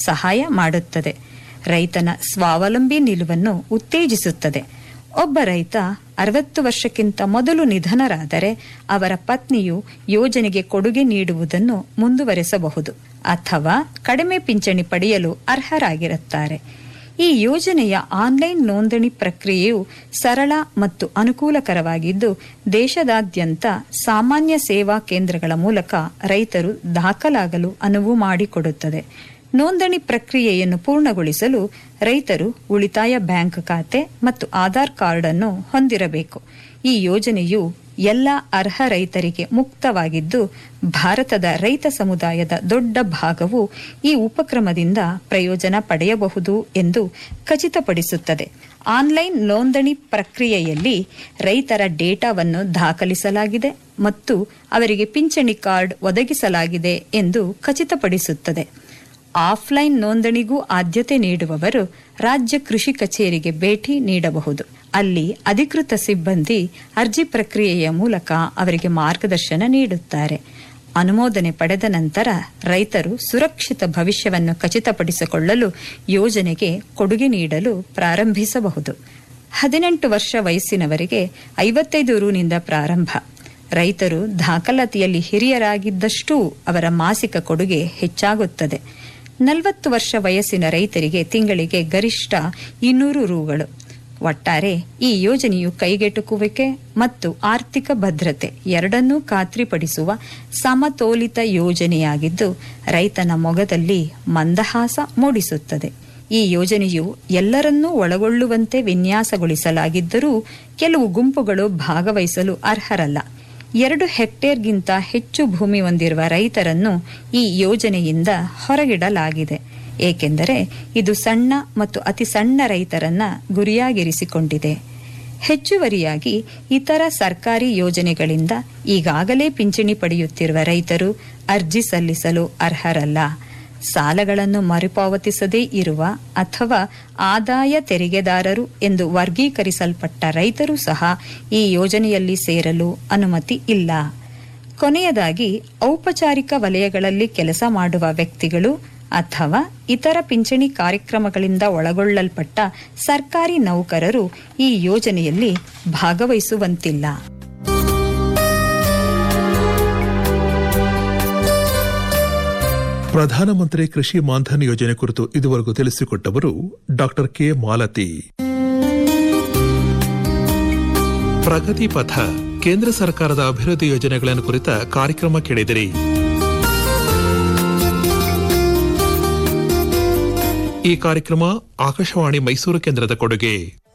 ಸಹಾಯ ಮಾಡುತ್ತದೆ ರೈತನ ಸ್ವಾವಲಂಬಿ ನಿಲುವನ್ನು ಉತ್ತೇಜಿಸುತ್ತದೆ ಒಬ್ಬ ರೈತ ಅರವತ್ತು ವರ್ಷಕ್ಕಿಂತ ಮೊದಲು ನಿಧನರಾದರೆ ಅವರ ಪತ್ನಿಯು ಯೋಜನೆಗೆ ಕೊಡುಗೆ ನೀಡುವುದನ್ನು ಮುಂದುವರೆಸಬಹುದು ಅಥವಾ ಕಡಿಮೆ ಪಿಂಚಣಿ ಪಡೆಯಲು ಅರ್ಹರಾಗಿರುತ್ತಾರೆ ಈ ಯೋಜನೆಯ ಆನ್ಲೈನ್ ನೋಂದಣಿ ಪ್ರಕ್ರಿಯೆಯು ಸರಳ ಮತ್ತು ಅನುಕೂಲಕರವಾಗಿದ್ದು ದೇಶದಾದ್ಯಂತ ಸಾಮಾನ್ಯ ಸೇವಾ ಕೇಂದ್ರಗಳ ಮೂಲಕ ರೈತರು ದಾಖಲಾಗಲು ಅನುವು ಮಾಡಿಕೊಡುತ್ತದೆ ನೋಂದಣಿ ಪ್ರಕ್ರಿಯೆಯನ್ನು ಪೂರ್ಣಗೊಳಿಸಲು ರೈತರು ಉಳಿತಾಯ ಬ್ಯಾಂಕ್ ಖಾತೆ ಮತ್ತು ಆಧಾರ್ ಕಾರ್ಡ್ ಅನ್ನು ಹೊಂದಿರಬೇಕು ಈ ಯೋಜನೆಯು ಎಲ್ಲ ಅರ್ಹ ರೈತರಿಗೆ ಮುಕ್ತವಾಗಿದ್ದು ಭಾರತದ ರೈತ ಸಮುದಾಯದ ದೊಡ್ಡ ಭಾಗವು ಈ ಉಪಕ್ರಮದಿಂದ ಪ್ರಯೋಜನ ಪಡೆಯಬಹುದು ಎಂದು ಖಚಿತಪಡಿಸುತ್ತದೆ ಆನ್ಲೈನ್ ನೋಂದಣಿ ಪ್ರಕ್ರಿಯೆಯಲ್ಲಿ ರೈತರ ಡೇಟಾವನ್ನು ದಾಖಲಿಸಲಾಗಿದೆ ಮತ್ತು ಅವರಿಗೆ ಪಿಂಚಣಿ ಕಾರ್ಡ್ ಒದಗಿಸಲಾಗಿದೆ ಎಂದು ಖಚಿತಪಡಿಸುತ್ತದೆ ಆಫ್ಲೈನ್ ನೋಂದಣಿಗೂ ಆದ್ಯತೆ ನೀಡುವವರು ರಾಜ್ಯ ಕೃಷಿ ಕಚೇರಿಗೆ ಭೇಟಿ ನೀಡಬಹುದು ಅಲ್ಲಿ ಅಧಿಕೃತ ಸಿಬ್ಬಂದಿ ಅರ್ಜಿ ಪ್ರಕ್ರಿಯೆಯ ಮೂಲಕ ಅವರಿಗೆ ಮಾರ್ಗದರ್ಶನ ನೀಡುತ್ತಾರೆ ಅನುಮೋದನೆ ಪಡೆದ ನಂತರ ರೈತರು ಸುರಕ್ಷಿತ ಭವಿಷ್ಯವನ್ನು ಖಚಿತಪಡಿಸಿಕೊಳ್ಳಲು ಯೋಜನೆಗೆ ಕೊಡುಗೆ ನೀಡಲು ಪ್ರಾರಂಭಿಸಬಹುದು ಹದಿನೆಂಟು ವರ್ಷ ವಯಸ್ಸಿನವರಿಗೆ ಐವತ್ತೈದು ರುನಿಂದ ಪ್ರಾರಂಭ ರೈತರು ದಾಖಲಾತಿಯಲ್ಲಿ ಹಿರಿಯರಾಗಿದ್ದಷ್ಟೂ ಅವರ ಮಾಸಿಕ ಕೊಡುಗೆ ಹೆಚ್ಚಾಗುತ್ತದೆ ನಲವತ್ತು ವರ್ಷ ವಯಸ್ಸಿನ ರೈತರಿಗೆ ತಿಂಗಳಿಗೆ ಗರಿಷ್ಠ ಇನ್ನೂರು ರುಗಳು ಒಟ್ಟಾರೆ ಈ ಯೋಜನೆಯು ಕೈಗೆಟುಕುವಿಕೆ ಮತ್ತು ಆರ್ಥಿಕ ಭದ್ರತೆ ಎರಡನ್ನೂ ಖಾತ್ರಿಪಡಿಸುವ ಸಮತೋಲಿತ ಯೋಜನೆಯಾಗಿದ್ದು ರೈತನ ಮೊಗದಲ್ಲಿ ಮಂದಹಾಸ ಮೂಡಿಸುತ್ತದೆ ಈ ಯೋಜನೆಯು ಎಲ್ಲರನ್ನೂ ಒಳಗೊಳ್ಳುವಂತೆ ವಿನ್ಯಾಸಗೊಳಿಸಲಾಗಿದ್ದರೂ ಕೆಲವು ಗುಂಪುಗಳು ಭಾಗವಹಿಸಲು ಅರ್ಹರಲ್ಲ ಎರಡು ಹೆಕ್ಟೇರ್ಗಿಂತ ಹೆಚ್ಚು ಭೂಮಿ ಹೊಂದಿರುವ ರೈತರನ್ನು ಈ ಯೋಜನೆಯಿಂದ ಹೊರಗಿಡಲಾಗಿದೆ ಏಕೆಂದರೆ ಇದು ಸಣ್ಣ ಮತ್ತು ಅತಿ ಸಣ್ಣ ರೈತರನ್ನ ಗುರಿಯಾಗಿರಿಸಿಕೊಂಡಿದೆ ಹೆಚ್ಚುವರಿಯಾಗಿ ಇತರ ಸರ್ಕಾರಿ ಯೋಜನೆಗಳಿಂದ ಈಗಾಗಲೇ ಪಿಂಚಣಿ ಪಡೆಯುತ್ತಿರುವ ರೈತರು ಅರ್ಜಿ ಸಲ್ಲಿಸಲು ಅರ್ಹರಲ್ಲ ಸಾಲಗಳನ್ನು ಮರುಪಾವತಿಸದೇ ಇರುವ ಅಥವಾ ಆದಾಯ ತೆರಿಗೆದಾರರು ಎಂದು ವರ್ಗೀಕರಿಸಲ್ಪಟ್ಟ ರೈತರು ಸಹ ಈ ಯೋಜನೆಯಲ್ಲಿ ಸೇರಲು ಅನುಮತಿ ಇಲ್ಲ ಕೊನೆಯದಾಗಿ ಔಪಚಾರಿಕ ವಲಯಗಳಲ್ಲಿ ಕೆಲಸ ಮಾಡುವ ವ್ಯಕ್ತಿಗಳು ಅಥವಾ ಇತರ ಪಿಂಚಣಿ ಕಾರ್ಯಕ್ರಮಗಳಿಂದ ಒಳಗೊಳ್ಳಲ್ಪಟ್ಟ ಸರ್ಕಾರಿ ನೌಕರರು ಈ ಯೋಜನೆಯಲ್ಲಿ ಭಾಗವಹಿಸುವಂತಿಲ್ಲ ಪ್ರಧಾನಮಂತ್ರಿ ಕೃಷಿ ಮಾನ್ಧನ್ ಯೋಜನೆ ಕುರಿತು ಇದುವರೆಗೂ ತಿಳಿಸಿಕೊಟ್ಟವರು ಡಾಕ್ಟರ್ ಕೆ ಮಾಲತಿ ಪ್ರಗತಿ ಪಥ ಕೇಂದ್ರ ಸರ್ಕಾರದ ಅಭಿವೃದ್ಧಿ ಯೋಜನೆಗಳನ್ನು ಕುರಿತ ಕಾರ್ಯಕ್ರಮ ಕೇಳಿದಿರಿ ಈ ಕಾರ್ಯಕ್ರಮ ಆಕಾಶವಾಣಿ ಮೈಸೂರು ಕೇಂದ್ರದ ಕೊಡುಗೆ